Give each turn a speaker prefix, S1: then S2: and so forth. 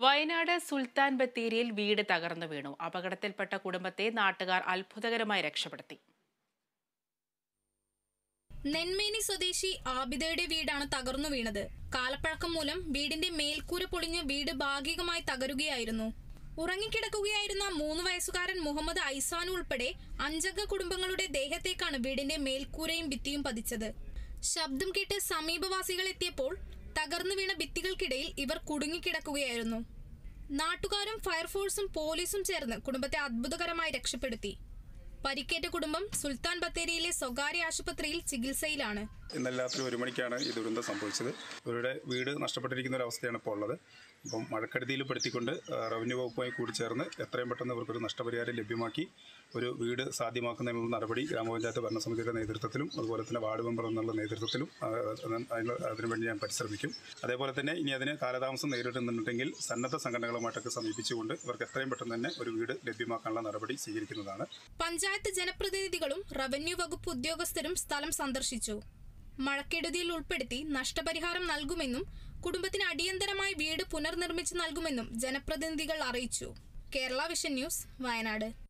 S1: വയനാട് സുൽത്താൻ ബത്തേരിയിൽ വീട് തകർന്നു വീണു അപകടത്തിൽപ്പെട്ട കുടുംബത്തെ നാട്ടുകാർ അത്ഭുതകരമായി രക്ഷപ്പെടുത്തി
S2: നെന്മേനി സ്വദേശി ആബിദയുടെ വീടാണ് തകർന്നു വീണത് കാലപ്പഴക്കം മൂലം വീടിന്റെ മേൽക്കൂര പൊളിഞ്ഞ് വീട് ഭാഗികമായി തകരുകയായിരുന്നു ഉറങ്ങിക്കിടക്കുകയായിരുന്ന മൂന്ന് വയസ്സുകാരൻ മുഹമ്മദ് ഐസാനു ഉൾപ്പെടെ അഞ്ചംഗ കുടുംബങ്ങളുടെ ദേഹത്തേക്കാണ് വീടിന്റെ മേൽക്കൂരയും ഭിത്തിയും പതിച്ചത് ശബ്ദം കേട്ട് സമീപവാസികൾ എത്തിയപ്പോൾ തകർന്നു വീണ ഭിത്തികൾക്കിടയിൽ ഇവർ കുടുങ്ങിക്കിടക്കുകയായിരുന്നു നാട്ടുകാരും ഫയർഫോഴ്സും പോലീസും ചേർന്ന് കുടുംബത്തെ അത്ഭുതകരമായി രക്ഷപ്പെടുത്തി പരിക്കേറ്റ കുടുംബം സുൽത്താൻ ബത്തേരിയിലെ സ്വകാര്യ ആശുപത്രിയിൽ ചികിത്സയിലാണ്
S3: ഇന്നലെ രാത്രി ഒരു മണിക്കാണ് ഈ ദുരന്തം സംഭവിച്ചത് ഇവരുടെ വീട് നഷ്ടപ്പെട്ടിരിക്കുന്ന ഒരു അവസ്ഥയാണ് ഇപ്പോൾ ഉള്ളത് അപ്പം മഴക്കെടുതിയിൽ പെടുത്തിക്കൊണ്ട് ആ, റവന്യൂ വകുപ്പുമായി കൂടി ചേർന്ന് എത്രയും പെട്ടെന്ന് ഇവർക്കൊരു നഷ്ടപരിഹാരം ലഭ്യമാക്കി ഒരു വീട് സാധ്യമാക്കുന്നതിനുള്ള നടപടി ഗ്രാമപഞ്ചായത്ത് ഭരണസമിതിയുടെ നേതൃത്വത്തിലും അതുപോലെ തന്നെ വാർഡ് മെമ്പർ എന്നുള്ള നേതൃത്വത്തിലും ആ, അതിന് അതിനുവേണ്ടി ഞാൻ പരിശ്രമിക്കും അതേപോലെ തന്നെ ഇനി അതിന് കാലതാമസം നേരിടുന്നുണ്ടെങ്കിൽ സന്നദ്ധ സംഘടനകളുമായിട്ടൊക്കെ സമീപിച്ചുകൊണ്ട് ഇവർക്ക് എത്രയും പെട്ടെന്ന് തന്നെ ഒരു വീട് ലഭ്യമാക്കാനുള്ള നടപടി സ്വീകരിക്കുന്നതാണ്
S2: പഞ്ചായത്ത് ജനപ്രതിനിധികളും റവന്യൂ വകുപ്പ് ഉദ്യോഗസ്ഥരും സ്ഥലം സന്ദർശിച്ചു മഴക്കെടുതിയിൽ ഉൾപ്പെടുത്തി നഷ്ടപരിഹാരം നൽകുമെന്നും കുടുംബത്തിന് അടിയന്തരമായി വീട് പുനർനിർമ്മിച്ചു നൽകുമെന്നും ജനപ്രതിനിധികൾ അറിയിച്ചു കേരള വിഷൻ ന്യൂസ് വയനാട്